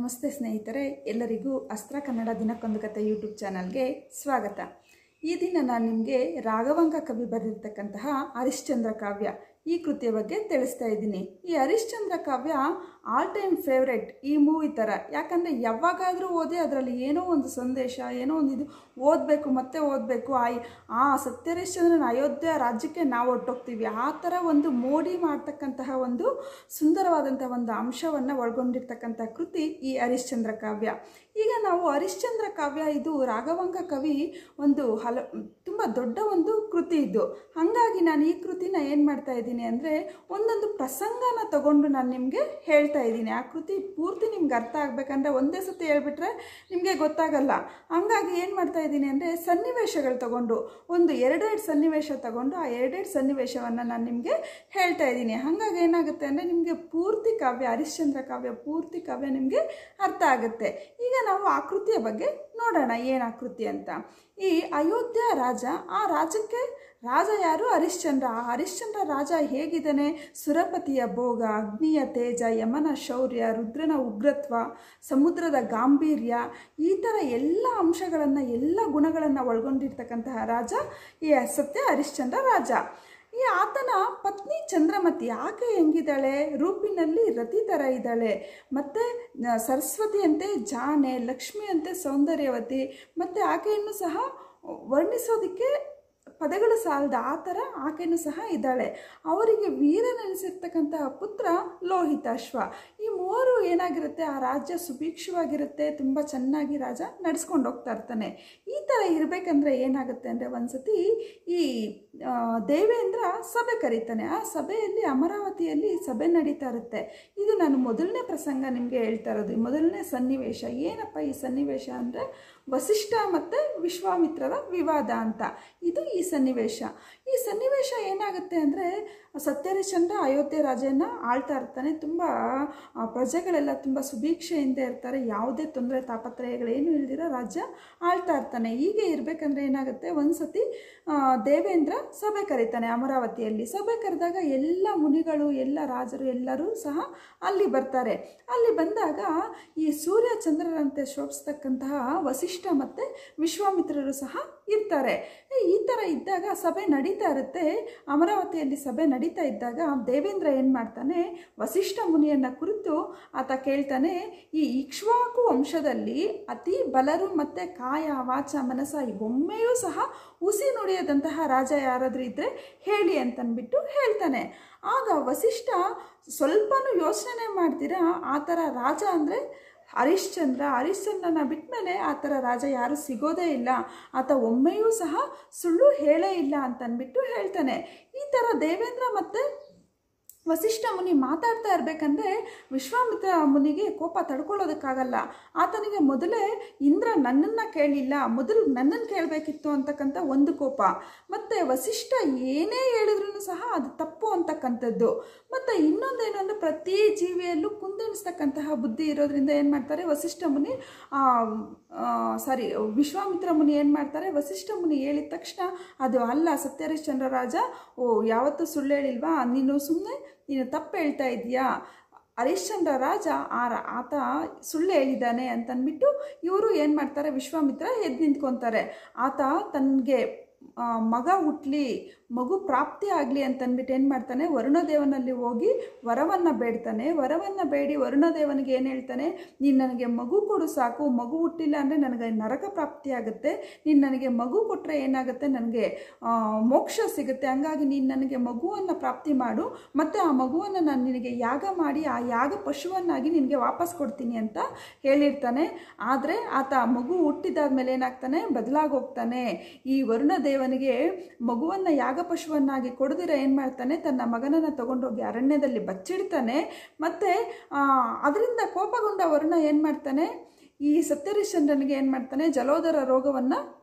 ನಮಸ್ತೆ ಸ್ನೇಹಿತರೆ ಎಲ್ಲರಿಗೂ ಅಸ್ತ್ರ ಕನ್ನಡ ದಿನಕ್ಕೊಂದು ಕತೆ ಯೂಟ್ಯೂಬ್ ಚಾನಲ್ಗೆ ಸ್ವಾಗತ ಈ ದಿನ ನಾನು ನಿಮಗೆ ರಾಘವಾಂಕ ಕವಿ ಬರೆದಿರ್ತಕ್ಕಂತಹ ಹರಿಶ್ಚಂದ್ರ ಕಾವ್ಯ ಈ ಕೃತಿಯ ಬಗ್ಗೆ ತಿಳಿಸ್ತಾ ಇದ್ದೀನಿ ಈ Harishchandra Kavya all time favourite ಈ ಮೂವಿ ಥರ ಯಾಕಂದರೆ ಯಾವಾಗಾದರೂ ಓದಿ ಅದರಲ್ಲಿ ಏನೋ ಒಂದು ಸಂದೇಶ ಏನೋ ಒಂದು ಇದು ಓದಬೇಕು ಮತ್ತೆ ಓದಬೇಕು ಆ ಆ ಸತ್ಯಹರಿಶ್ಚಂದ್ರನ ಅಯೋಧ್ಯ ರಾಜ್ಯಕ್ಕೆ ನಾವು ಹೊಟ್ಟೋಗ್ತೀವಿ ಆ ಥರ ಒಂದು ಮೋಡಿ ಮಾಡ್ತಕ್ಕಂತಹ ಒಂದು ಸುಂದರವಾದಂತಹ ಒಂದು ಅಂಶವನ್ನು ಒಳಗೊಂಡಿರ್ತಕ್ಕಂಥ ಕೃತಿ ಈ ಹರಿಶ್ಚಂದ್ರ ಕಾವ್ಯ ಈಗ ನಾವು ಹರಿಶ್ಚಂದ್ರ ಕಾವ್ಯ ಇದು ರಾಘವಾಂಕ ಕವಿ ಒಂದು ಹಲ ತುಂಬ ದೊಡ್ಡ ಒಂದು ಕೃತಿ ಇದು ಹಾಗಾಗಿ ನಾನು ಈ ಕೃತಿನ ಏನು ಮಾಡ್ತಾ ಇದ್ದೀನಿ ಅಂದರೆ ಒಂದೊಂದು ಪ್ರಸಂಗನ ತಗೊಂಡು ನಾನು ನಿಮಗೆ ಹೇಳ್ತಾ ಇದ್ದೀನಿ ಆ ಕೃತಿ ಪೂರ್ತಿ ನಿಮ್ಗೆ ಅರ್ಥ ಆಗಬೇಕಂದ್ರೆ ಒಂದೇ ಸತಿ ಹೇಳ್ಬಿಟ್ರೆ ನಿಮಗೆ ಗೊತ್ತಾಗಲ್ಲ ಹಂಗಾಗಿ ಏನು ಮಾಡ್ತಾ ಇದ್ದೀನಿ ಅಂದರೆ ಸನ್ನಿವೇಶಗಳು ತಗೊಂಡು ಒಂದು ಎರಡೆರಡು ಸನ್ನಿವೇಶ ತಗೊಂಡು ಆ ಎರಡೆರಡು ಸನ್ನಿವೇಶವನ್ನು ನಾನು ನಿಮಗೆ ಹೇಳ್ತಾ ಇದ್ದೀನಿ ಹಾಗಾಗಿ ಏನಾಗುತ್ತೆ ಅಂದರೆ ನಿಮಗೆ ಪೂರ್ತಿ ಕಾವ್ಯ ಹರಿಶ್ಚಂದ್ರ ಕಾವ್ಯ ಪೂರ್ತಿ ಕಾವ್ಯ ನಿಮಗೆ ಅರ್ಥ ಆಗುತ್ತೆ ಈಗ ನಾವು ಆ ಕೃತಿಯ ಬಗ್ಗೆ ನೋಡೋಣ ಏನು ಆ ಕೃತಿ ಅಂತ ಈ ಅಯೋಧ್ಯ ರಾಜ ಆ ರಾಜ್ಯಕ್ಕೆ ರಾಜ ಯಾರು ಹರಿಶ್ಚಂದ್ರ ಆ ಹರಿಶ್ಚಂದ್ರ ರಾಜ ಹೇಗಿದ್ದಾನೆ ಸುರಪತಿಯ ಭೋಗ ಅಗ್ನಿಯ ತೇಜ ಯಮನ ಶೌರ್ಯ ರುದ್ರನ ಉಗ್ರತ್ವ ಸಮುದ್ರದ ಗಾಂಭೀರ್ಯ ಈ ಥರ ಎಲ್ಲ ಅಂಶಗಳನ್ನು ಎಲ್ಲ ಗುಣಗಳನ್ನು ಒಳಗೊಂಡಿರ್ತಕ್ಕಂತಹ ರಾಜ ಈ ಸತ್ಯ ಹರಿಶ್ಚಂದ್ರ ರಾಜ ಈ ಆತನ ಪತ್ನಿ ಚಂದ್ರಮತಿ ಆಕೆ ಹೆಂಗಿದ್ದಾಳೆ ರೂಪಿನಲ್ಲಿ ರತಿ ಥರ ಇದ್ದಾಳೆ ಮತ್ತು ಸರಸ್ವತಿಯಂತೆ ಜಾಣೆ ಲಕ್ಷ್ಮಿಯಂತೆ ಸೌಂದರ್ಯವತಿ ಮತ್ತು ಆಕೆಯನ್ನು ಸಹ ವರ್ಣಿಸೋದಕ್ಕೆ ಪದಗಳು ಸಾಲದ ಆ ಥರ ಆಕೆನೂ ಸಹ ಇದ್ದಾಳೆ ಅವರಿಗೆ ವೀರನೆನಿಸಿರ್ತಕ್ಕಂತಹ ಪುತ್ರ ಲೋಹಿತಾಶ್ವ ಈ ಮೂವರು ಏನಾಗಿರುತ್ತೆ ಆ ರಾಜ್ಯ ಸುಭಿಕ್ಷವಾಗಿರುತ್ತೆ ತುಂಬ ಚೆನ್ನಾಗಿ ರಾಜ ನಡೆಸ್ಕೊಂಡು ಹೋಗ್ತಾ ಇರ್ತಾನೆ ಈ ಥರ ಇರಬೇಕಂದ್ರೆ ಏನಾಗುತ್ತೆ ಅಂದರೆ ಒಂದ್ಸತಿ ಈ ದೇವೇಂದ್ರ ಸಭೆ ಕರೀತಾನೆ ಆ ಸಭೆಯಲ್ಲಿ ಅಮರಾವತಿಯಲ್ಲಿ ಸಭೆ ನಡೀತಾ ಇರುತ್ತೆ ಇದು ನಾನು ಮೊದಲನೇ ಪ್ರಸಂಗ ನಿಮಗೆ ಹೇಳ್ತಾ ಇರೋದು ಮೊದಲನೇ ಸನ್ನಿವೇಶ ಏನಪ್ಪ ಈ ಸನ್ನಿವೇಶ ಅಂದರೆ ವಸಿಷ್ಠ ಮತ್ತು ವಿಶ್ವಾಮಿತ್ರರ ವಿವಾದ ಅಂತ ಇದು ಈ ಸನ್ನಿವೇಶ ಈ ಸನ್ನಿವೇಶ ಏನಾಗುತ್ತೆ ಅಂದರೆ ಸತ್ಯಹರಿಶ್ಚಂದ್ರ ಅಯೋಧ್ಯೆ ರಾಜನ ಆಳ್ತಾ ಇರ್ತಾನೆ ತುಂಬ ಪ್ರಜೆಗಳೆಲ್ಲ ತುಂಬ ಸುಭೀಕ್ಷೆಯಿಂದ ಇರ್ತಾರೆ ಯಾವುದೇ ತೊಂದರೆ ತಾಪತ್ರಯಗಳೇನು ಇಲ್ದಿರ ರಾಜ್ಯ ಆಳ್ತಾ ಇರ್ತಾನೆ ಹೀಗೆ ಇರಬೇಕಂದ್ರೆ ಏನಾಗುತ್ತೆ ಒಂದು ಸತಿ ದೇವೇಂದ್ರ ಸಭೆ ಕರೀತಾನೆ ಅಮರಾವತಿಯಲ್ಲಿ ಸಭೆ ಕರೆದಾಗ ಎಲ್ಲ ಮುನಿಗಳು ಎಲ್ಲ ರಾಜರು ಎಲ್ಲರೂ ಸಹ ಅಲ್ಲಿ ಬರ್ತಾರೆ ಅಲ್ಲಿ ಬಂದಾಗ ಈ ಸೂರ್ಯ ಚಂದ್ರರಂತೆ ಶೋಭಿಸ್ತಕ್ಕಂತಹ ವಸಿಷ್ಠ ಮತ್ತು ವಿಶ್ವಾಮಿತ್ರರು ಸಹ ಇರ್ತಾರೆ ಈ ಥರ ಇದ್ದಾಗ ಸಭೆ ನಡೀತಾ ಇರುತ್ತೆ ಅಮರಾವತಿಯಲ್ಲಿ ಸಭೆ ನಡೀತಾ ಇದ್ದಾಗ ದೇವೇಂದ್ರ ಏನು ಮಾಡ್ತಾನೆ ವಸಿಷ್ಠ ಮುನಿಯನ್ನು ಕುರಿತು ಆತ ಕೇಳ್ತಾನೆ ಈ ಇಕ್ಷ್ವಾಕು ವಂಶದಲ್ಲಿ ಅತಿ ಬಲರು ಮತ್ತು ಕಾಯ ವಾಚ ಮನಸ ಒಮ್ಮೆಯೂ ಸಹ ಹುಸಿ ನುಡಿಯದಂತಹ ರಾಜ ಯಾರಾದರೂ ಇದ್ದರೆ ಹೇಳಿ ಅಂತನ್ಬಿಟ್ಟು ಹೇಳ್ತಾನೆ ಆಗ ವಸಿಷ್ಠ ಸ್ವಲ್ಪನೂ ಯೋಚನೆ ಮಾಡ್ತೀರಾ ಆ ಥರ ರಾಜ ಅಂದರೆ ಹರಿಶ್ಚಂದ್ರ ಹರಿಶ್ಚಂದ್ರನ ಬಿಟ್ಮೇಲೆ ಆ ಥರ ರಾಜ ಯಾರು ಸಿಗೋದೇ ಇಲ್ಲ ಆತ ಒಮ್ಮೆಯೂ ಸಹ ಸುಳ್ಳು ಹೇಳೇ ಇಲ್ಲ ಅಂತನ್ಬಿಟ್ಟು ಹೇಳ್ತಾನೆ ಈ ಥರ ದೇವೇಂದ್ರ ಮತ್ತು ವಸಿಷ್ಠ ಮುನಿ ಮಾತಾಡ್ತಾ ಇರಬೇಕಂದ್ರೆ ವಿಶ್ವಾಮಿತ್ರ ಮುನಿಗೆ ಕೋಪ ತಡ್ಕೊಳ್ಳೋದಕ್ಕಾಗಲ್ಲ ಆತನಿಗೆ ಮೊದಲೇ ಇಂದ್ರ ನನ್ನನ್ನು ಕೇಳಿಲ್ಲ ಮೊದಲು ನನ್ನನ್ನು ಕೇಳಬೇಕಿತ್ತು ಅಂತಕ್ಕಂಥ ಒಂದು ಕೋಪ ಮತ್ತು ವಸಿಷ್ಠ ಏನೇ ಹೇಳಿದ್ರೂ ಸಹ ಅದು ತಪ್ಪು ಅಂತಕ್ಕಂಥದ್ದು ಮತ್ತು ಇನ್ನೊಂದೇನು ಅಂದರೆ ಪ್ರತಿ ಜೀವಿಯಲ್ಲೂ ಕುಂದೆಣಿಸ್ತಕ್ಕಂತಹ ಬುದ್ಧಿ ಇರೋದ್ರಿಂದ ಏನು ಮಾಡ್ತಾರೆ ವಸಿಷ್ಠ ಮುನಿ ಸಾರಿ ವಿಶ್ವಾಮಿತ್ರ ಮುನಿ ಏನು ಮಾಡ್ತಾರೆ ವಸಿಷ್ಠ ಮುನಿ ಹೇಳಿದ ತಕ್ಷಣ ಅದು ಅಲ್ಲ ಸತ್ಯಹರಿಶ್ಚಂದ್ರ ರಾಜ ಓ ಯಾವತ್ತೂ ಸುಳ್ಳು ಹೇಳಿಲ್ವಾ ನೀನು ಸುಮ್ಮನೆ ನೀನು ತಪ್ಪು ಹೇಳ್ತಾ ಇದೆಯಾ ಹರಿಶ್ಚಂದ್ರ ರಾಜ ಆ ಆತ ಸುಳ್ಳು ಹೇಳಿದ್ದಾನೆ ಅಂತಂದ್ಬಿಟ್ಟು ಇವರು ಏನು ಮಾಡ್ತಾರೆ ವಿಶ್ವಾಮಿತ್ರ ಎದ್ದು ನಿಂತ್ಕೊತಾರೆ ಆತ ತನಗೆ ಮಗ ಹುಟ್ಟಲಿ ಮಗು ಪ್ರಾಪ್ತಿ ಆಗಲಿ ಅಂತಂದ್ಬಿಟ್ಟು ಏನು ಮಾಡ್ತಾನೆ ವರುಣದೇವನಲ್ಲಿ ಹೋಗಿ ವರವನ್ನು ಬೇಡ್ತಾನೆ ವರವನ್ನು ಬೇಡಿ ವರುಣದೇವನಿಗೆ ಏನು ಹೇಳ್ತಾನೆ ನೀನು ನನಗೆ ಮಗು ಕೊಡು ಸಾಕು ಮಗು ಹುಟ್ಟಿಲ್ಲ ಅಂದರೆ ನನಗೆ ನರಕ ಪ್ರಾಪ್ತಿ ಆಗುತ್ತೆ ನೀನು ನನಗೆ ಮಗು ಕೊಟ್ಟರೆ ಏನಾಗುತ್ತೆ ನನಗೆ ಮೋಕ್ಷ ಸಿಗುತ್ತೆ ಹಂಗಾಗಿ ನೀನು ನನಗೆ ಮಗುವನ್ನು ಪ್ರಾಪ್ತಿ ಮಾಡು ಮತ್ತು ಆ ಮಗುವನ್ನು ನಾನು ನಿನಗೆ ಯಾಗ ಮಾಡಿ ಆ ಯಾಗ ಪಶುವನ್ನಾಗಿ ನಿನಗೆ ವಾಪಸ್ ಕೊಡ್ತೀನಿ ಅಂತ ಹೇಳಿರ್ತಾನೆ ಆದರೆ ಆತ ಮಗು ಹುಟ್ಟಿದಾದ್ಮೇಲೆ ಏನಾಗ್ತಾನೆ ಬದಲಾಗೋಗ್ತಾನೆ ಈ ವರುಣದೇವನಿಗೆ ಮಗುವನ್ನು ಯಾಗ ಪಶುವನ್ನಾಗಿ ಕೊಡದಿರ ಏನು ಮಾಡ್ತಾನೆ ತನ್ನ ಮಗನನ್ನು ತಗೊಂಡೋಗಿ ಅರಣ್ಯದಲ್ಲಿ ಬಚ್ಚಿಡ್ತಾನೆ ಮತ್ತು ಅದರಿಂದ ಕೋಪಗೊಂಡ ವರುಣ ಏನು ಮಾಡ್ತಾನೆ ಈ ಸತ್ಯರಿಶ್ಚಂದ್ರನಿಗೆ ಏನು ಮಾಡ್ತಾನೆ ಜಲೋದರ ರೋಗವನ್ನು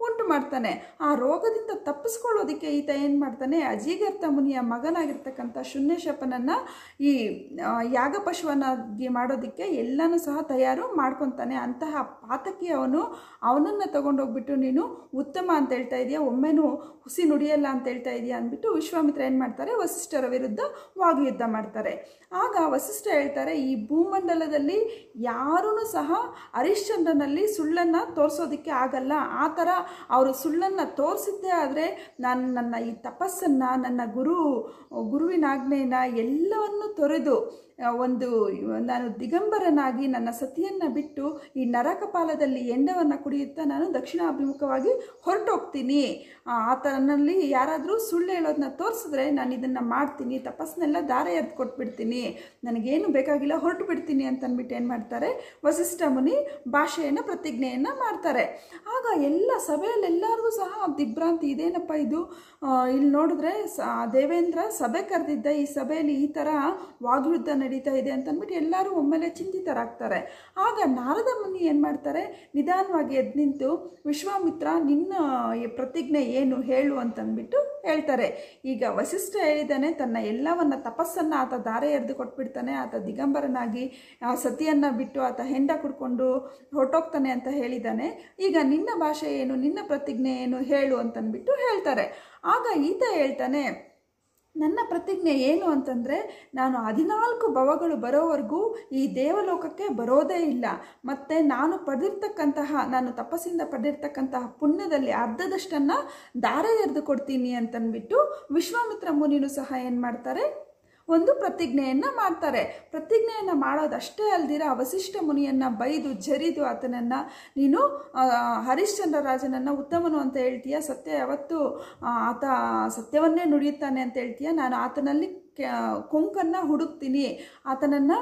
ಉಂಟು ಮಾಡ್ತಾನೆ ಆ ರೋಗದಿಂದ ತಪ್ಪಿಸ್ಕೊಳ್ಳೋದಕ್ಕೆ ಈತ ಏನು ಮಾಡ್ತಾನೆ ಅಜೀಗರ್ತ ಮುನಿಯ ಮಗನಾಗಿರ್ತಕ್ಕಂಥ ಶೂನ್ಯಶಪನನ್ನು ಈ ಆ, ಯಾಗ ಪಶುವನ್ನಾಗಿ ಮಾಡೋದಕ್ಕೆ ಎಲ್ಲನೂ ಸಹ ತಯಾರು ಮಾಡ್ಕೊತಾನೆ ಅಂತಹ ಪಾತಕಿ ಅವನು ಅವನನ್ನು ತಗೊಂಡೋಗ್ಬಿಟ್ಟು ನೀನು ಉತ್ತಮ ಅಂತ ಹೇಳ್ತಾ ಇದೆಯಾ ಒಮ್ಮೆನೂ ಹುಸಿ ನುಡಿಯಲ್ಲ ಅಂತ ಹೇಳ್ತಾ ಇದೆಯಾ ಅಂದ್ಬಿಟ್ಟು ವಿಶ್ವಾಮಿತ್ರ ಏನು ಮಾಡ್ತಾರೆ ವಸಿಷ್ಠರ ವಿರುದ್ಧ ವಾಗ್ಯುದ್ಧ ಮಾಡ್ತಾರೆ ಆಗ ವಸಿಷ್ಠ ಹೇಳ್ತಾರೆ ಈ ಭೂಮಂಡಲದಲ್ಲಿ ಯಾರೂ ಸಹ ಹರಿಶ್ಚಂದ್ರನಲ್ಲಿ ಸುಳ್ಳನ್ನು ತೋರಿಸೋದಕ್ಕೆ ಆಗಲ್ಲ ಆ ಥರ ಅವರು ಸುಳ್ಳನ್ನು ತೋರಿಸಿದ್ದೇ ಆದರೆ ನಾನು ನನ್ನ ಈ ತಪಸ್ಸನ್ನು ನನ್ನ ಗುರು ಗುರುವಿನ ಆಜ್ಞೆನ ಎಲ್ಲವನ್ನು ತೊರೆದು ಆ, ಒಂದು ನಾನು ದಿಗಂಬರನಾಗಿ ನನ್ನ ಸತಿಯನ್ನು ಬಿಟ್ಟು ಈ ನರಕಪಾಲದಲ್ಲಿ ಎಂಡವನ್ನು ಕುಡಿಯುತ್ತಾ ನಾನು ದಕ್ಷಿಣಾಭಿಮುಖವಾಗಿ ಹೊರಟೋಗ್ತೀನಿ ಆ, ಆತನಲ್ಲಿ ಯಾರಾದರೂ ಸುಳ್ಳು ಹೇಳೋದನ್ನ ತೋರಿಸಿದ್ರೆ ನಾನು ಇದನ್ನು ಮಾಡ್ತೀನಿ ತಪಸ್ಸನ್ನೆಲ್ಲ ದಾರ ಎರ್ದು ಕೊಟ್ಬಿಡ್ತೀನಿ ನನಗೇನು ಬೇಕಾಗಿಲ್ಲ ಹೊರಟು ಬಿಡ್ತೀನಿ ಅಂತ ಅಂದ್ಬಿಟ್ಟು ಏನು ಮಾಡ್ತಾರೆ ವಸಿಷ್ಠ ಮುನಿ ಭಾಷೆಯನ್ನು ಪ್ರತಿಜ್ಞೆಯನ್ನು ಮಾಡ್ತಾರೆ ಆಗ ಎಲ್ಲ ಸಭೆಯಲ್ಲಿ ಎಲ್ಲರಿಗೂ ಸಹ ದಿಗ್ಭ್ರಾಂತಿ ಇದೇನಪ್ಪ ಇದು ಆ, ಇಲ್ಲಿ ನೋಡಿದ್ರೆ ಸ ದೇವೇಂದ್ರ ಸಭೆ ಕರೆದಿದ್ದ ಈ ಸಭೆಯಲ್ಲಿ ಈ ಥರ ವಾಗ್ಯುದ್ಧ ನಡೀತಾ ಇದೆ ಅಂತ ಅಂದ್ಬಿಟ್ಟು ಎಲ್ಲರೂ ಒಮ್ಮೆಲೆ ಚಿಂತಿತರಾಗ್ತಾರೆ ಆಗ ನಾರದ ಮುನಿ ಏನು ಮಾಡ್ತಾರೆ ನಿಧಾನವಾಗಿ ಎದ್ದು ನಿಂತು ವಿಶ್ವಾಮಿತ್ರ ನಿನ್ನ ಈ ಪ್ರತಿಜ್ಞೆ ಏನು ಹೇಳು ಅಂತಂದ್ಬಿಟ್ಟು ಹೇಳ್ತಾರೆ ಈಗ ವಸಿಷ್ಠ ಹೇಳಿದ್ದಾನೆ ತನ್ನ ಎಲ್ಲವನ್ನ ತಪಸ್ಸನ್ನು ಆತ ದಾರೆ ಎರೆದು ಕೊಟ್ಬಿಡ್ತಾನೆ ಆತ ದಿಗಂಬರನಾಗಿ ಆ ಸತಿಯನ್ನು ಬಿಟ್ಟು ಆತ ಹೆಂಡ ಕುಡ್ಕೊಂಡು ಹೊರಟೋಗ್ತಾನೆ ಅಂತ ಹೇಳಿದ್ದಾನೆ ಈಗ ನಿನ್ನ ಭಾಷೆ ಏನು ನಿನ್ನ ಪ್ರತಿಜ್ಞೆ ಏನು ಹೇಳು ಅಂತಂದ್ಬಿಟ್ಟು ಹೇಳ್ತಾರೆ ಆಗ ಈತ ಹೇಳ್ತಾನೆ ನನ್ನ ಪ್ರತಿಜ್ಞೆ ಏನು ಅಂತಂದರೆ ನಾನು ಹದಿನಾಲ್ಕು ಭವಗಳು ಬರೋವರೆಗೂ ಈ ದೇವಲೋಕಕ್ಕೆ ಬರೋದೇ ಇಲ್ಲ ಮತ್ತು ನಾನು ಪಡೆದಿರ್ತಕ್ಕಂತಹ ನಾನು ತಪಸ್ಸಿಂದ ಪಡೆದಿರ್ತಕ್ಕಂತಹ ಪುಣ್ಯದಲ್ಲಿ ಅರ್ಧದಷ್ಟನ್ನು ದಾರೆ ಎರೆದು ಕೊಡ್ತೀನಿ ಅಂತಂದ್ಬಿಟ್ಟು ವಿಶ್ವಾಮಿತ್ರ ಮುನಿನೂ ಸಹ ಏನು ಮಾಡ್ತಾರೆ ಒಂದು ಪ್ರತಿಜ್ಞೆಯನ್ನು ಮಾಡ್ತಾರೆ ಪ್ರತಿಜ್ಞೆಯನ್ನು ಮಾಡೋದಷ್ಟೇ ಅಲ್ದಿರ ವಸಿಷ್ಠ ಮುನಿಯನ್ನು ಬೈದು ಜರಿದು ಆತನನ್ನು ನೀನು ಆ, ಹರಿಶ್ಚಂದ್ರ ರಾಜನನ್ನು ಉತ್ತಮನು ಅಂತ ಹೇಳ್ತೀಯ ಸತ್ಯ ಯಾವತ್ತು ಆ, ಆತ ಸತ್ಯವನ್ನೇ ನುಡಿಯುತ್ತಾನೆ ಅಂತ ಹೇಳ್ತೀಯ ನಾನು ಆತನಲ್ಲಿ ಕೊಂಕನ್ನು ಹುಡುಕ್ತೀನಿ ಆತನನ್ನು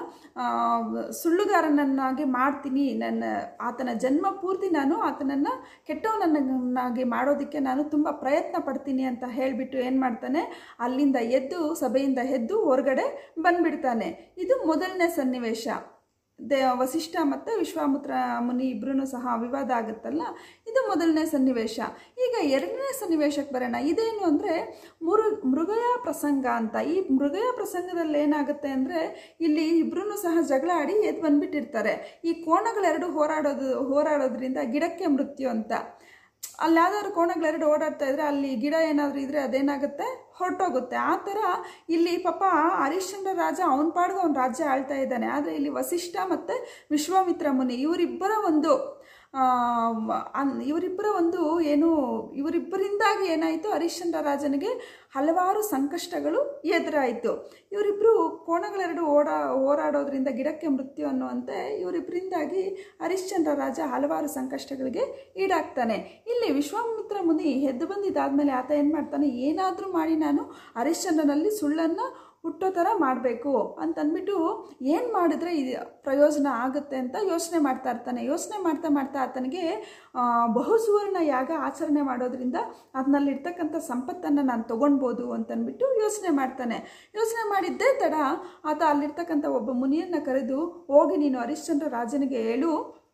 ಸುಳ್ಳುಗಾರನನ್ನಾಗಿ ಮಾಡ್ತೀನಿ ನನ್ನ ಆತನ ಜನ್ಮ ಪೂರ್ತಿ ನಾನು ಆತನನ್ನು ಕೆಟ್ಟವನನ್ನಾಗಿ ಮಾಡೋದಕ್ಕೆ ನಾನು ತುಂಬ ಪ್ರಯತ್ನ ಪಡ್ತೀನಿ ಅಂತ ಹೇಳಿಬಿಟ್ಟು ಏನು ಮಾಡ್ತಾನೆ ಅಲ್ಲಿಂದ ಎದ್ದು ಸಭೆಯಿಂದ ಎದ್ದು ಹೊರಗಡೆ ಬಂದ್ಬಿಡ್ತಾನೆ ಇದು ಮೊದಲನೇ ಸನ್ನಿವೇಶ ದೇ ವಸಿಷ್ಠ ಮತ್ತು ವಿಶ್ವಾಮಿತ್ರ ಮುನಿ ಇಬ್ಬರೂ ಸಹ ವಿವಾದ ಆಗುತ್ತಲ್ಲ ಇದು ಮೊದಲನೇ ಸನ್ನಿವೇಶ ಈಗ ಎರಡನೇ ಸನ್ನಿವೇಶಕ್ಕೆ ಬರೋಣ ಇದೇನು ಅಂದರೆ ಮುರು ಮೃಗಯ ಪ್ರಸಂಗ ಅಂತ ಈ ಮೃಗಯ ಪ್ರಸಂಗದಲ್ಲಿ ಏನಾಗುತ್ತೆ ಅಂದರೆ ಇಲ್ಲಿ ಇಬ್ಬರೂ ಸಹ ಜಗಳ ಆಡಿ ಎದ್ದು ಬಂದ್ಬಿಟ್ಟಿರ್ತಾರೆ ಈ ಕೋಣಗಳೆರಡು ಹೋರಾಡೋದು ಹೋರಾಡೋದ್ರಿಂದ ಗಿಡಕ್ಕೆ ಮೃತ್ಯು ಅಂತ ಅಲ್ಲಿ ಯಾವ್ದಾದ್ರು ಕೋಣಗಳೆರಡು ಓಡಾಡ್ತಾ ಇದ್ರೆ ಅಲ್ಲಿ ಗಿಡ ಏನಾದರೂ ಇದ್ರೆ ಅದೇನಾಗುತ್ತೆ ಹೊರಟೋಗುತ್ತೆ ಆ ಥರ ಇಲ್ಲಿ ಪಾಪ ಹರಿಶ್ಚಂದ್ರ ರಾಜ ಅವನ ಪಾಡ್ಗೆ ಅವನ ರಾಜ್ಯ ಆಳ್ತಾ ಇದ್ದಾನೆ ಆದರೆ ಇಲ್ಲಿ ವಸಿಷ್ಠ ಮತ್ತು ವಿಶ್ವಾಮಿತ್ರ ಮುನಿ ಇವರಿಬ್ಬರ ಒಂದು ಆ, ಅನ್- ಇವರಿಬ್ಬರ ಒಂದು ಏನು ಇವರಿಬ್ಬರಿಂದಾಗಿ ಏನಾಯಿತು ಹರಿಶ್ಚಂದ್ರ ರಾಜನಿಗೆ ಹಲವಾರು ಸಂಕಷ್ಟಗಳು ಎದುರಾಯಿತು ಇವರಿಬ್ಬರು ಕೋಣಗಳೆರಡು ಓಡಾ ಹೋರಾಡೋದ್ರಿಂದ ಗಿಡಕ್ಕೆ ಮೃತ್ಯು ಅನ್ನುವಂತೆ ಇವರಿಬ್ಬರಿಂದಾಗಿ ಹರಿಶ್ಚಂದ್ರ ರಾಜ ಹಲವಾರು ಸಂಕಷ್ಟಗಳಿಗೆ ಈಡಾಗ್ತಾನೆ ಇಲ್ಲಿ ವಿಶ್ವಾಮಿತ್ರ ಮುನಿ ಎದ್ದು ಬಂದಿದ್ದಾದ್ಮೇಲೆ ಆತ ಏನು ಮಾಡ್ತಾನೆ ಏನಾದರೂ ಮಾಡಿ ನಾನು ಹರಿಶ್ಚಂದ್ರನಲ್ಲಿ ಸುಳ್ಳನ್ನು ಹುಟ್ಟೋ ಥರ ಮಾಡಬೇಕು ಅಂತಂದ್ಬಿಟ್ಟು ಏನು ಮಾಡಿದ್ರೆ ಇದು ಪ್ರಯೋಜನ ಆಗುತ್ತೆ ಅಂತ ಯೋಚನೆ ಮಾಡ್ತಾ ಇರ್ತಾನೆ ಯೋಚನೆ ಮಾಡ್ತಾ ಮಾಡ್ತಾ ಆತನಿಗೆ ಆ, ಬಹುಸುವರ್ಣ ಯಾಗ ಆಚರಣೆ ಮಾಡೋದ್ರಿಂದ ಅದನ್ನಲ್ಲಿರ್ತಕ್ಕಂಥ ಸಂಪತ್ತನ್ನು ನಾನು ತೊಗೊಳ್ಬೋದು ಅಂತಂದ್ಬಿಟ್ಟು ಯೋಚನೆ ಮಾಡ್ತಾನೆ ಯೋಚನೆ ಮಾಡಿದ್ದೇ ತಡ ಆತ ಅಲ್ಲಿರ್ತಕ್ಕಂಥ ಒಬ್ಬ ಮುನಿಯನ್ನು ಕರೆದು ಹೋಗಿ ನೀನು ಹರಿಶ್ಚಂದ್ರ ರಾಜನಿಗೆ ಹೇಳು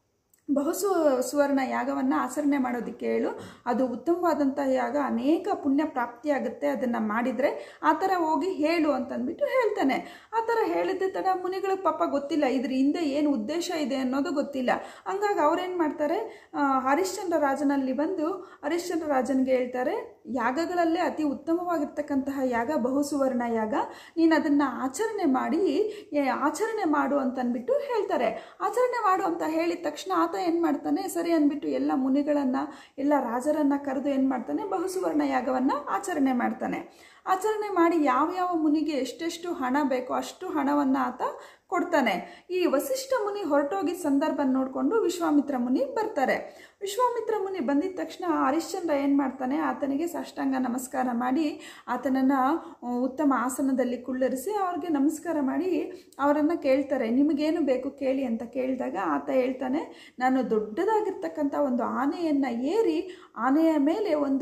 ಬಹುಸು ಸುವರ್ಣ ಯಾಗವನ್ನು ಆಚರಣೆ ಮಾಡೋದಕ್ಕೆ ಹೇಳು ಅದು ಉತ್ತಮವಾದಂಥ ಯಾಗ ಅನೇಕ ಪುಣ್ಯ ಪ್ರಾಪ್ತಿಯಾಗುತ್ತೆ ಅದನ್ನು ಮಾಡಿದರೆ ಆ ಥರ ಹೋಗಿ ಹೇಳು ಅಂತಂದ್ಬಿಟ್ಟು ಹೇಳ್ತಾನೆ ಆ ಥರ ಹೇಳಿದ್ದೆ ತಡ ಮುನಿಗಳಿಗೆ ಪಾಪ ಗೊತ್ತಿಲ್ಲ ಇದ್ರ ಹಿಂದೆ ಏನು ಉದ್ದೇಶ ಇದೆ ಅನ್ನೋದು ಗೊತ್ತಿಲ್ಲ ಹಂಗಾಗಿ ಅವ್ರೇನು ಮಾಡ್ತಾರೆ ಆ, ಹರಿಶ್ಚಂದ್ರ ರಾಜನಲ್ಲಿ ಬಂದು ಹರಿಶ್ಚಂದ್ರ ರಾಜನಿಗೆ ಹೇಳ್ತಾರೆ ಯಾಗಗಳಲ್ಲೇ ಅತಿ ಉತ್ತಮವಾಗಿರ್ತಕ್ಕಂತಹ ಯಾಗ ಬಹುಸುವರ್ಣ ಯಾಗ ನೀನು ಅದನ್ನು ಆಚರಣೆ ಮಾಡಿ ಏ, ಆಚರಣೆ ಮಾಡು ಅಂತಂದ್ಬಿಟ್ಟು ಹೇಳ್ತಾರೆ ಆಚರಣೆ ಮಾಡು ಅಂತ ಹೇಳಿದ ತಕ್ಷಣ ಆತ ಏನು ಮಾಡ್ತಾನೆ ಸರಿ ಅಂದ್ಬಿಟ್ಟು ಎಲ್ಲ ಮುನಿಗಳನ್ನು ಎಲ್ಲ ರಾಜರನ್ನು ಕರೆದು ಏನು ಮಾಡ್ತಾನೆ ಬಹುಸುವರ್ಣ ಯಾಗವನ್ನು ಆಚರಣೆ ಮಾಡ್ತಾನೆ ಆಚರಣೆ ಮಾಡಿ ಯಾವ ಯಾವ ಮುನಿಗೆ ಎಷ್ಟೆಷ್ಟು ಹಣ ಬೇಕೋ ಅಷ್ಟು ಹಣವನ್ನು ಆತ ಕೊಡ್ತಾನೆ ಈ ವಸಿಷ್ಠ ಮುನಿ ಹೊರಟೋಗಿದ್ದ ಸಂದರ್ಭ ನೋಡಿಕೊಂಡು ವಿಶ್ವಾಮಿತ್ರ ಮುನಿ ಬರ್ತಾರೆ ವಿಶ್ವಾಮಿತ್ರ ಮುನಿ ಬಂದಿದ ತಕ್ಷಣ ಹರಿಶ್ಚಂದ್ರ ಏನು ಮಾಡ್ತಾನೆ ಆತನಿಗೆ ಸಾಷ್ಟಾಂಗ ನಮಸ್ಕಾರ ಮಾಡಿ ಆತನನ್ನು ಉತ್ತಮ ಆಸನದಲ್ಲಿ ಕುಳ್ಳರಿಸಿ ಅವ್ರಿಗೆ ನಮಸ್ಕಾರ ಮಾಡಿ ಅವರನ್ನು ಕೇಳ್ತಾರೆ ನಿಮಗೇನು ಬೇಕು ಕೇಳಿ ಅಂತ ಕೇಳಿದಾಗ ಆತ ಹೇಳ್ತಾನೆ ನಾನು ದೊಡ್ಡದಾಗಿರ್ತಕ್ಕಂಥ ಒಂದು ಆನೆಯನ್ನು ಏರಿ ಆನೆಯ ಮೇಲೆ ಒಂದು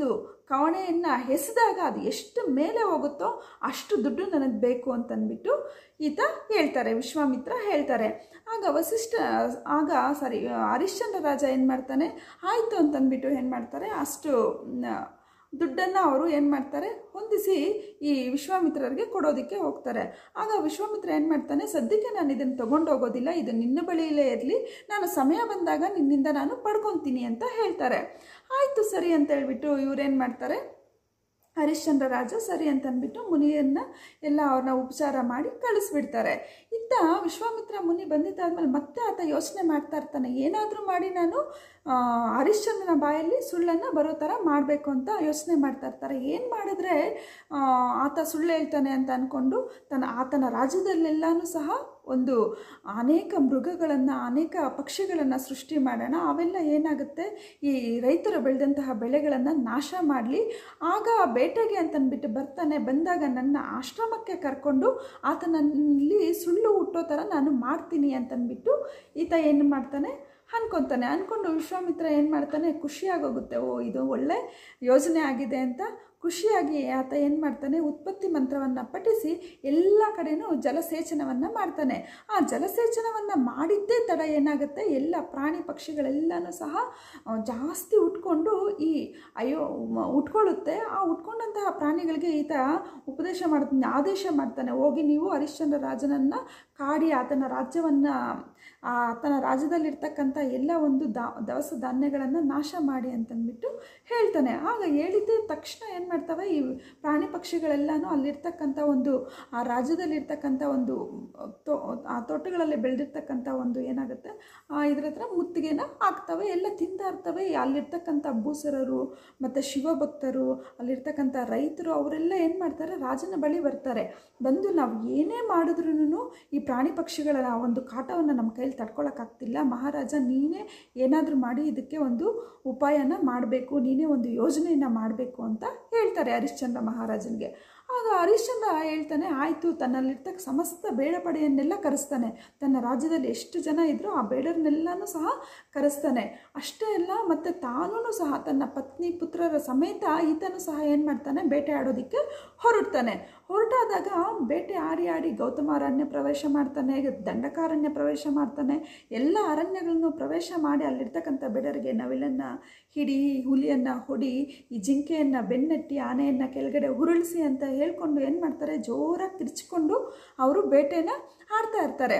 ಕವಣೆಯನ್ನು ಎಸೆದಾಗ ಅದು ಎಷ್ಟು ಮೇಲೆ ಹೋಗುತ್ತೋ ಅಷ್ಟು ದುಡ್ಡು ನನಗೆ ಬೇಕು ಅಂತಂದ್ಬಿಟ್ಟು ಈತ ಹೇಳ್ತಾರೆ ವಿಶ್ವಾಮಿತ್ರ ಹೇಳ್ತಾರೆ ಆಗ ವಸಿಷ್ಠ ಆಗ ಸಾರಿ ಹರಿಶ್ಚಂದ್ರ ರಾಜ ಏನು ಮಾಡ್ತಾನೆ ಆಯಿತು ಅಂತಂದ್ಬಿಟ್ಟು ಏನು ಮಾಡ್ತಾರೆ ಅಷ್ಟು ನ- ದುಡ್ಡನ್ನು ಅವರು ಏನು ಮಾಡ್ತಾರೆ ಹೊಂದಿಸಿ ಈ ವಿಶ್ವಾಮಿತ್ರರಿಗೆ ಕೊಡೋದಕ್ಕೆ ಹೋಗ್ತಾರೆ ಆಗ ವಿಶ್ವಾಮಿತ್ರ ಏನು ಮಾಡ್ತಾನೆ ಸದ್ಯಕ್ಕೆ ನಾನು ಇದನ್ನು ತೊಗೊಂಡು ಹೋಗೋದಿಲ್ಲ ಇದು ನಿನ್ನ ಬಳಿಯಲ್ಲೇ ಇರಲಿ ನಾನು ಸಮಯ ಬಂದಾಗ ನಿನ್ನಿಂದ ನಾನು ಪಡ್ಕೊತೀನಿ ಅಂತ ಹೇಳ್ತಾರೆ ಆಯಿತು ಸರಿ ಅಂತ ಹೇಳ್ಬಿಟ್ಟು ಇವ್ರೇನು ಮಾಡ್ತಾರೆ ಹರಿಶ್ಚಂದ್ರ ರಾಜ ಸರಿ ಅಂತ ಅಂದ್ಬಿಟ್ಟು ಮುನಿಯನ್ನು ಎಲ್ಲ ಅವ್ರನ್ನ ಉಪಚಾರ ಮಾಡಿ ಕಳಿಸ್ಬಿಡ್ತಾರೆ ಇತ್ತ ವಿಶ್ವಾಮಿತ್ರ ಮುನಿ ಬಂದಿದ್ದಾದ್ಮೇಲೆ ಮತ್ತೆ ಆತ ಯೋಚನೆ ಮಾಡ್ತಾ ಇರ್ತಾನೆ ಏನಾದರೂ ಮಾಡಿ ನಾನು ಆ, ಹರಿಶ್ಚಂದ್ರನ ಬಾಯಲ್ಲಿ ಸುಳ್ಳನ್ನು ಬರೋ ಥರ ಮಾಡಬೇಕು ಅಂತ ಯೋಚನೆ ಮಾಡ್ತಾ ಇರ್ತಾರೆ ಏನು ಮಾಡಿದ್ರೆ ಆ, ಆತ ಸುಳ್ಳು ಹೇಳ್ತಾನೆ ಅಂತ ಅಂದ್ಕೊಂಡು ತನ್ನ ಆತನ ರಾಜ್ಯದಲ್ಲೆಲ್ಲನೂ ಸಹ ಒಂದು ಅನೇಕ ಮೃಗಗಳನ್ನು ಅನೇಕ ಪಕ್ಷಿಗಳನ್ನು ಸೃಷ್ಟಿ ಮಾಡೋಣ ಅವೆಲ್ಲ ಏನಾಗುತ್ತೆ ಈ ರೈತರು ಬೆಳೆದಂತಹ ಬೆಳೆಗಳನ್ನು ನಾಶ ಮಾಡಲಿ ಆಗ ಬೇಟೆಗೆ ಅಂತಂದ್ಬಿಟ್ಟು ಬರ್ತಾನೆ ಬಂದಾಗ ನನ್ನ ಆಶ್ರಮಕ್ಕೆ ಕರ್ಕೊಂಡು ಆತನಲ್ಲಿ ಸುಳ್ಳು ಹುಟ್ಟೋ ಥರ ನಾನು ಮಾಡ್ತೀನಿ ಅಂತಂದ್ಬಿಟ್ಟು ಈತ ಏನು ಮಾಡ್ತಾನೆ ಅನ್ಕೊತಾನೆ ಅಂದ್ಕೊಂಡು ವಿಶ್ವಾಮಿತ್ರ ಏನು ಮಾಡ್ತಾನೆ ಖುಷಿಯಾಗೋಗುತ್ತೆ ಓ ಇದು ಒಳ್ಳೆ ಯೋಜನೆ ಆಗಿದೆ ಅಂತ ಖುಷಿಯಾಗಿ ಆತ ಏನು ಮಾಡ್ತಾನೆ ಉತ್ಪತ್ತಿ ಮಂತ್ರವನ್ನು ಪಠಿಸಿ ಎಲ್ಲ ಕಡೆನೂ ಜಲಸೇಚನವನ್ನು ಮಾಡ್ತಾನೆ ಆ ಜಲಸೇಚನವನ್ನು ಮಾಡಿದ್ದೇ ತಡ ಏನಾಗುತ್ತೆ ಎಲ್ಲ ಪ್ರಾಣಿ ಪಕ್ಷಿಗಳೆಲ್ಲನೂ ಸಹ ಆ, ಜಾಸ್ತಿ ಉಟ್ಕೊಂಡು ಈ ಅಯ್ಯೋ ಮ- ಉಟ್ಕೊಳ್ಳುತ್ತೆ ಆ ಉಟ್ಕೊಂಡಂತಹ ಪ್ರಾಣಿಗಳಿಗೆ ಈತ ಉಪದೇಶ ಮಾಡ್ತಾನೆ ಆದೇಶ ಮಾಡ್ತಾನೆ ಹೋಗಿ ನೀವು ಹರಿಶ್ಚಂದ್ರ ರಾಜನನ್ನು ಕಾಡಿ ಆತನ ರಾಜ್ಯವನ್ನು ಆತನ ರಾಜ್ಯದಲ್ಲಿರ್ತಕ್ಕಂಥ ಎಲ್ಲ ಒಂದು ದಾ ದವಸ ಧಾನ್ಯಗಳನ್ನು ನಾಶ ಮಾಡಿ ಅಂತಂದ್ಬಿಟ್ಟು ಹೇಳ್ತಾನೆ ಆಗ ಹೇಳಿದ್ದ ತಕ್ಷಣ ಏನು ಮಾಡ್ತವೆ ಈ ಪ್ರಾಣಿ ಪಕ್ಷಿಗಳೆಲ್ಲನೂ ಅಲ್ಲಿರ್ತಕ್ಕಂಥ ಒಂದು ಆ ರಾಜ್ಯದಲ್ಲಿರ್ತಕ್ಕಂಥ ಒಂದು ತೋ ಆ ತೋಟಗಳಲ್ಲಿ ಬೆಳೆದಿರ್ತಕ್ಕಂಥ ಒಂದು ಏನಾಗುತ್ತೆ ಆ ಇದ್ರ ಹತ್ರ ಮುತ್ತಿಗೆನ ಹಾಕ್ತವೆ ಎಲ್ಲ ತಿಂತಾ ಇರ್ತವೆ ಅಲ್ಲಿರ್ತಕ್ಕಂಥ ಭೂಸರರು ಮತ್ತು ಶಿವಭಕ್ತರು ಅಲ್ಲಿರ್ತಕ್ಕಂಥ ರೈತರು ಅವರೆಲ್ಲ ಏನು ಮಾಡ್ತಾರೆ ರಾಜನ ಬಳಿ ಬರ್ತಾರೆ ಬಂದು ನಾವು ಏನೇ ಮಾಡಿದ್ರೂ ಈ ಪ್ರಾಣಿ ಪಕ್ಷಿಗಳ ಆ ಒಂದು ಕಾಟವನ್ನು ನಮ್ಮ ಕೈಲಿ ತಡ್ಕೊಳಕ್ಕಾಗ್ತಿಲ್ಲ ಮಹಾರಾಜ ನೀನೇ ಏನಾದರೂ ಮಾಡಿ ಇದಕ್ಕೆ ಒಂದು ಉಪಾಯನ ಮಾಡಬೇಕು ನೀನೇ ಒಂದು ಯೋಜನೆಯನ್ನು ಮಾಡಬೇಕು ಅಂತ ಹೇಳ್ತಾರೆ ಹರಿಶ್ಚಂದ್ರ ಮಹಾರಾಜನಿಗೆ ಆಗ ಹರಿಶ್ಚಂದ್ರ ಹೇಳ್ತಾನೆ ಆಯಿತು ತನ್ನಲ್ಲಿರ್ತಕ್ಕ ಸಮಸ್ತ ಬೇಡ ಪಡೆಯನ್ನೆಲ್ಲ ಕರೆಸ್ತಾನೆ ತನ್ನ ರಾಜ್ಯದಲ್ಲಿ ಎಷ್ಟು ಜನ ಇದ್ರೋ ಆ ಬೇಡರನ್ನೆಲ್ಲನೂ ಸಹ ಕರೆಸ್ತಾನೆ ಅಷ್ಟೇ ಅಲ್ಲ ಮತ್ತು ತಾನೂ ಸಹ ತನ್ನ ಪತ್ನಿ ಪುತ್ರರ ಸಮೇತ ಈತನೂ ಸಹ ಏನು ಮಾಡ್ತಾನೆ ಬೇಟೆ ಆಡೋದಕ್ಕೆ ಹೊರಡ್ತಾನೆ ಹೊರಟಾದಾಗ ಬೇಟೆ ಆಡಿ ಆಡಿ ಗೌತಮ ಅರಣ್ಯ ಪ್ರವೇಶ ಮಾಡ್ತಾನೆ ದಂಡಕಾರಣ್ಯ ಪ್ರವೇಶ ಮಾಡ್ತಾನೆ ಎಲ್ಲ ಅರಣ್ಯಗಳನ್ನು ಪ್ರವೇಶ ಮಾಡಿ ಅಲ್ಲಿರ್ತಕ್ಕಂಥ ಬೇಡರಿಗೆ ನವಿಲನ್ನು ಹಿಡಿ ಹುಲಿಯನ್ನು ಹೊಡಿ ಈ ಜಿಂಕೆಯನ್ನು ಬೆನ್ನಟ್ಟಿ ಆನೆಯನ್ನು ಕೆಳಗಡೆ ಉರುಳಿಸಿ ಅಂತ ಹೇಳ್ಕೊಂಡು ಏನು ಮಾಡ್ತಾರೆ ಜೋರಾಗಿ ಕಿರ್ಚಿಕೊಂಡು ಅವರು ಬೇಟೆನ ಆಡ್ತಾ ಇರ್ತಾರೆ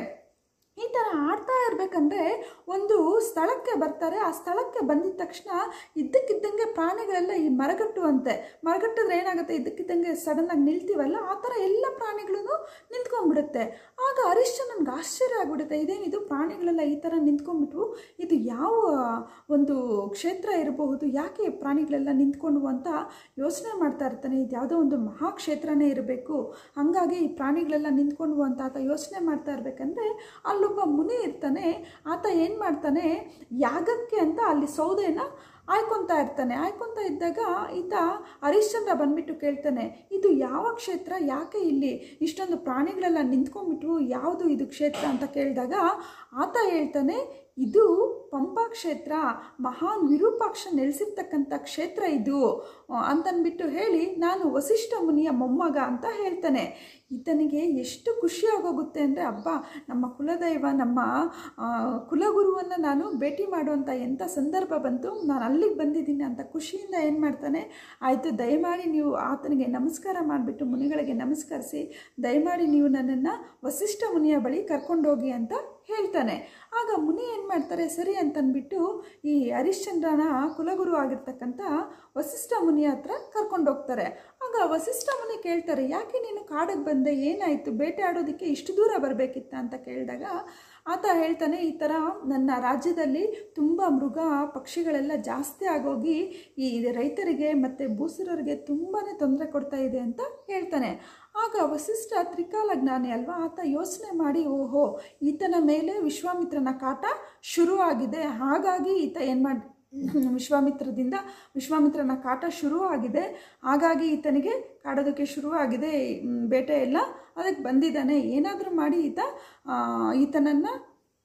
ಈ ಥರ ಆಡ್ತಾ ಇರಬೇಕಂದ್ರೆ ಒಂದು ಸ್ಥಳಕ್ಕೆ ಬರ್ತಾರೆ ಆ ಸ್ಥಳಕ್ಕೆ ಬಂದಿದ ತಕ್ಷಣ ಇದ್ದಕ್ಕಿದ್ದಂಗೆ ಪ್ರಾಣಿಗಳೆಲ್ಲ ಈ ಮರಗಟ್ಟುವಂತೆ ಮರಗಟ್ಟಿದ್ರೆ ಏನಾಗುತ್ತೆ ಇದ್ದಕ್ಕಿದ್ದಂಗೆ ಸಡನ್ನಾಗಿ ನಿಲ್ತೀವಲ್ಲ ಆ ಥರ ಎಲ್ಲ ಪ್ರಾಣಿಗಳೂ ನಿಂತ್ಕೊಂಡ್ಬಿಡುತ್ತೆ ಆಗ ಹರಿಶ್ಚಂದ್ರನ್ಗೆ ಆಶ್ಚರ್ಯ ಆಗ್ಬಿಡುತ್ತೆ ಇದೇನಿದು ಪ್ರಾಣಿಗಳೆಲ್ಲ ಈ ಥರ ನಿಂತ್ಕೊಂಡ್ಬಿಟ್ವು ಇದು ಯಾವ ಒಂದು ಕ್ಷೇತ್ರ ಇರಬಹುದು ಯಾಕೆ ಪ್ರಾಣಿಗಳೆಲ್ಲ ನಿಂತ್ಕೊಂಡ್ವು ಅಂತ ಯೋಚನೆ ಮಾಡ್ತಾ ಇರ್ತಾನೆ ಇದು ಯಾವುದೋ ಒಂದು ಮಹಾಕ್ಷೇತ್ರನೇ ಇರಬೇಕು ಹಾಗಾಗಿ ಈ ಪ್ರಾಣಿಗಳೆಲ್ಲ ನಿಂತ್ಕೊಂಡ್ವು ಅಂತ ಆತ ಯೋಚನೆ ಮಾಡ್ತಾ ಇರಬೇಕಂದ್ರೆ ಅಲ್ಲೊಬ್ಬ ಮುನಿ ಇರ್ತಾನೆ ಆತ ಏನು ಮಾಡ್ತಾನೆ ಯಾಗಕ್ಕೆ ಅಂತ ಅಲ್ಲಿ ಸೌದೆನ ಆಯ್ಕೊತಾ ಇರ್ತಾನೆ ಆಯ್ಕೊತಾ ಇದ್ದಾಗ ಈತ ಹರಿಶ್ಚಂದ್ರ ಬಂದ್ಬಿಟ್ಟು ಕೇಳ್ತಾನೆ ಇದು ಯಾವ ಕ್ಷೇತ್ರ ಯಾಕೆ ಇಲ್ಲಿ ಇಷ್ಟೊಂದು ಪ್ರಾಣಿಗಳೆಲ್ಲ ನಿಂತ್ಕೊಂಡ್ಬಿಟ್ವು ಯಾವುದು ಇದು ಕ್ಷೇತ್ರ ಅಂತ ಕೇಳಿದಾಗ ಆತ ಹೇಳ್ತಾನೆ ಇದು ಪಂಪಾ ಕ್ಷೇತ್ರ ಮಹಾನ್ ವಿರೂಪಾಕ್ಷ ನೆಲೆಸಿರ್ತಕ್ಕಂಥ ಕ್ಷೇತ್ರ ಇದು ಆ, ಅಂತನ್ಬಿಟ್ಟು ಹೇಳಿ ನಾನು ವಸಿಷ್ಠ ಮುನಿಯ ಮೊಮ್ಮಗ ಅಂತ ಹೇಳ್ತಾನೆ ಈತನಿಗೆ ಎಷ್ಟು ಖುಷಿಯಾಗೋಗುತ್ತೆ ಅಂದರೆ ಅಬ್ಬ ನಮ್ಮ ಕುಲದೈವ ನಮ್ಮ ಆ, ಕುಲಗುರುವನ್ನು ನಾನು ಭೇಟಿ ಮಾಡುವಂಥ ಎಂಥ ಸಂದರ್ಭ ಬಂತು ನಾನು ಅಲ್ಲಿಗೆ ಬಂದಿದ್ದೀನಿ ಅಂತ ಖುಷಿಯಿಂದ ಏನು ಮಾಡ್ತಾನೆ ಆಯಿತು ದಯಮಾಡಿ ನೀವು ಆತನಿಗೆ ನಮಸ್ಕಾರ ಮಾಡಿಬಿಟ್ಟು ಮುನಿಗಳಿಗೆ ನಮಸ್ಕರಿಸಿ ದಯಮಾಡಿ ನೀವು ನನ್ನನ್ನು ವಸಿಷ್ಠ ಮುನಿಯ ಬಳಿ ಕರ್ಕೊಂಡೋಗಿ ಅಂತ ಹೇಳ್ತಾನೆ ಆಗ ಮುನಿ ಏನು ಮಾಡ್ತಾರೆ ಸರಿ ಅಂತಂದ್ಬಿಟ್ಟು ಈ ಹರಿಶ್ಚಂದ್ರನ ಕುಲಗುರು ಆಗಿರ್ತಕ್ಕಂಥ ವಸಿಷ್ಠ ಮುನಿಯ ಹತ್ರ ಕರ್ಕೊಂಡೋಗ್ತಾರೆ ಆಗ ವಸಿಷ್ಠ ಮುನಿ ಕೇಳ್ತಾರೆ ಯಾಕೆ ನೀನು ಕಾಡಿಗೆ ಬಂದೆ ಏನಾಯಿತು ಬೇಟೆ ಆಡೋದಕ್ಕೆ ಇಷ್ಟು ದೂರ ಬರಬೇಕಿತ್ತ ಅಂತ ಕೇಳಿದಾಗ ಆತ ಹೇಳ್ತಾನೆ ಈ ಥರ ನನ್ನ ರಾಜ್ಯದಲ್ಲಿ ತುಂಬ ಮೃಗ ಪಕ್ಷಿಗಳೆಲ್ಲ ಜಾಸ್ತಿ ಆಗೋಗಿ ಈ ರೈತರಿಗೆ ಮತ್ತು ಭೂಸುರರಿಗೆ ತುಂಬಾ ತೊಂದರೆ ಕೊಡ್ತಾ ಇದೆ ಅಂತ ಹೇಳ್ತಾನೆ ಆಗ ವಸಿಷ್ಠ ತ್ರಿಕಾಲ ಜ್ಞಾನಿ ಅಲ್ವಾ ಆತ ಯೋಚನೆ ಮಾಡಿ ಓಹೋ ಈತನ ಮೇಲೆ ವಿಶ್ವಾಮಿತ್ರನ ಕಾಟ ಶುರುವಾಗಿದೆ ಹಾಗಾಗಿ ಈತ ಏನು ಮಾಡಿ ವಿಶ್ವಾಮಿತ್ರದಿಂದ ವಿಶ್ವಾಮಿತ್ರನ ಕಾಟ ಶುರುವಾಗಿದೆ ಹಾಗಾಗಿ ಈತನಿಗೆ ಕಾಡೋದಕ್ಕೆ ಶುರುವಾಗಿದೆ ಮ್, ಬೇಟೆ ಎಲ್ಲ ಅದಕ್ಕೆ ಬಂದಿದ್ದಾನೆ ಏನಾದರೂ ಮಾಡಿ ಈತ ಆ, ಈತನನ್ನು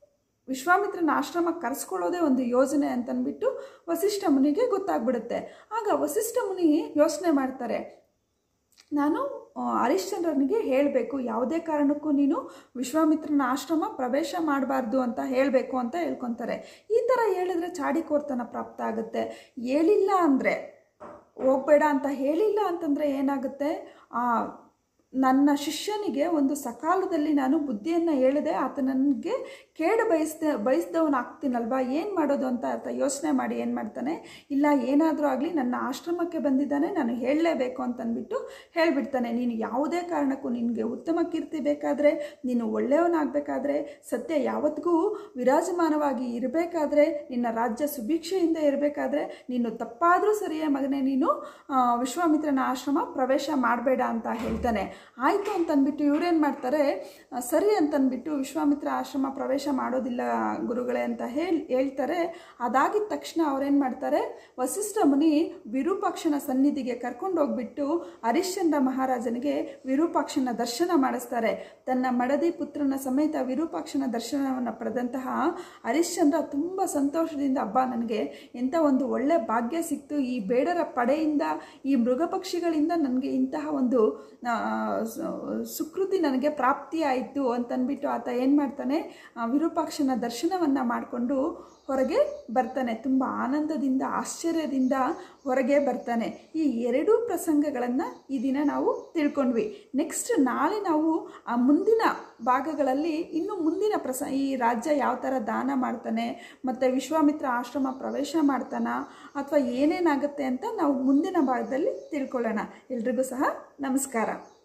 ವಿಶ್ವಾಮಿತ್ರನ ಆಶ್ರಮ ಕರೆಸ್ಕೊಳ್ಳೋದೇ ಒಂದು ಯೋಜನೆ ಅಂತಂದ್ಬಿಟ್ಟು ವಸಿಷ್ಠ ಮುನಿಗೆ ಗೊತ್ತಾಗ್ಬಿಡುತ್ತೆ ಆಗ ವಸಿಷ್ಠ ಮುನಿ ಯೋಚನೆ ಮಾಡ್ತಾರೆ ನಾನು ಆ, ಹರಿಶ್ಚಂದ್ರನಿಗೆ ಹೇಳಬೇಕು ಯಾವುದೇ ಕಾರಣಕ್ಕೂ ನೀನು ವಿಶ್ವಾಮಿತ್ರನ ಆಶ್ರಮ ಪ್ರವೇಶ ಮಾಡಬಾರ್ದು ಅಂತ ಹೇಳಬೇಕು ಅಂತ ಹೇಳ್ಕೊತಾರೆ ಈ ಥರ ಹೇಳಿದ್ರೆ ಚಾಡಿಕೋರ್ತನ ಪ್ರಾಪ್ತ ಆಗುತ್ತೆ ಹೇಳಿಲ್ಲ ಅಂದರೆ ಹೋಗಬೇಡ ಅಂತ ಹೇಳಿಲ್ಲ ಅಂತಂದರೆ ಏನಾಗುತ್ತೆ ಆ ನನ್ನ ಶಿಷ್ಯನಿಗೆ ಒಂದು ಸಕಾಲದಲ್ಲಿ ನಾನು ಬುದ್ಧಿಯನ್ನು ಹೇಳಿದೆ ಆತ ನನಗೆ ಕೇಡು ಬಯಸ್ದ ಬಯಸ್ದವನಾಗ್ತೀನಲ್ವಾ ಏನು ಮಾಡೋದು ಅಂತ ಆತ ಯೋಚನೆ ಮಾಡಿ ಏನು ಮಾಡ್ತಾನೆ ಇಲ್ಲ ಏನಾದರೂ ಆಗಲಿ ನನ್ನ ಆಶ್ರಮಕ್ಕೆ ಬಂದಿದ್ದಾನೆ ನಾನು ಹೇಳಲೇಬೇಕು ಅಂತಂದ್ಬಿಟ್ಟು ಹೇಳಿಬಿಡ್ತಾನೆ ನೀನು ಯಾವುದೇ ಕಾರಣಕ್ಕೂ ನಿನಗೆ ಉತ್ತಮ ಕೀರ್ತಿ ಬೇಕಾದರೆ ನೀನು ಒಳ್ಳೆಯವನಾಗಬೇಕಾದ್ರೆ ಸತ್ಯ ಯಾವತ್ತಿಗೂ ವಿರಾಜಮಾನವಾಗಿ ಇರಬೇಕಾದ್ರೆ ನಿನ್ನ ರಾಜ್ಯ ಸುಭಿಕ್ಷೆಯಿಂದ ಇರಬೇಕಾದ್ರೆ ನೀನು ತಪ್ಪಾದರೂ ಸರಿಯೇ ಮಗನೇ ನೀನು ಆ, ವಿಶ್ವಾಮಿತ್ರನ ಆಶ್ರಮ ಪ್ರವೇಶ ಮಾಡಬೇಡ ಅಂತ ಹೇಳ್ತಾನೆ ಆಯಿತು ಅಂತಂದ್ಬಿಟ್ಟು ಇವ್ರೇನು ಮಾಡ್ತಾರೆ ಆ, ಸರಿ ಅಂತಂದ್ಬಿಟ್ಟು ವಿಶ್ವಾಮಿತ್ರ ಆಶ್ರಮ ಪ್ರವೇಶ ಮಾಡೋದಿಲ್ಲ ಗುರುಗಳೇ ಅಂತ ಹೇಳಿ ಹೇಳ್ತಾರೆ ಅದಾಗಿದ ತಕ್ಷಣ ಅವ್ರೇನು ಮಾಡ್ತಾರೆ ವಸಿಷ್ಠ ಮುನಿ ವಿರೂಪಾಕ್ಷನ ಸನ್ನಿಧಿಗೆ ಕರ್ಕೊಂಡು ಹೋಗ್ಬಿಟ್ಟು ಹರಿಶ್ಚಂದ್ರ ಮಹಾರಾಜನಿಗೆ ವಿರೂಪಾಕ್ಷನ ದರ್ಶನ ಮಾಡಿಸ್ತಾರೆ ತನ್ನ ಮಡದಿ ಪುತ್ರನ ಸಮೇತ ವಿರೂಪಾಕ್ಷನ ದರ್ಶನವನ್ನು ಪಡೆದಂತಹ ಹರಿಶ್ಚಂದ್ರ ತುಂಬ ಸಂತೋಷದಿಂದ ಹಬ್ಬ ನನಗೆ ಎಂಥ ಒಂದು ಒಳ್ಳೆ ಭಾಗ್ಯ ಸಿಕ್ತು ಈ ಬೇಡರ ಪಡೆಯಿಂದ ಈ ಮೃಗ ಪಕ್ಷಿಗಳಿಂದ ನನಗೆ ಇಂತಹ ಒಂದು ಆ, ಸ- ಸುಕೃತಿ ನನಗೆ ಪ್ರಾಪ್ತಿಯಾಯಿತು ಅಂತಂದ್ಬಿಟ್ಟು ಆತ ಏನು ಮಾಡ್ತಾನೆ ಆ, ವಿರೂಪಾಕ್ಷನ ದರ್ಶನವನ್ನು ಮಾಡಿಕೊಂಡು ಹೊರಗೆ ಬರ್ತಾನೆ ತುಂಬ ಆನಂದದಿಂದ ಆಶ್ಚರ್ಯದಿಂದ ಹೊರಗೆ ಬರ್ತಾನೆ ಈ ಎರಡೂ ಪ್ರಸಂಗಗಳನ್ನು ಈ ದಿನ ನಾವು ತಿಳ್ಕೊಂಡ್ವಿ ನೆಕ್ಸ್ಟ್ ನಾಳೆ ನಾವು ಆ ಮುಂದಿನ ಭಾಗಗಳಲ್ಲಿ ಇನ್ನು ಮುಂದಿನ ಪ್ರಸ ಈ ರಾಜ್ಯ ಯಾವ ಥರ ದಾನ ಮಾಡ್ತಾನೆ ಮತ್ತು ವಿಶ್ವಾಮಿತ್ರ ಆಶ್ರಮ ಪ್ರವೇಶ ಮಾಡ್ತಾನ ಅಥವಾ ಏನೇನಾಗುತ್ತೆ ಅಂತ ನಾವು ಮುಂದಿನ ಭಾಗದಲ್ಲಿ ತಿಳ್ಕೊಳ್ಳೋಣ ಎಲ್ರಿಗೂ ಸಹ ನಮಸ್ಕಾರ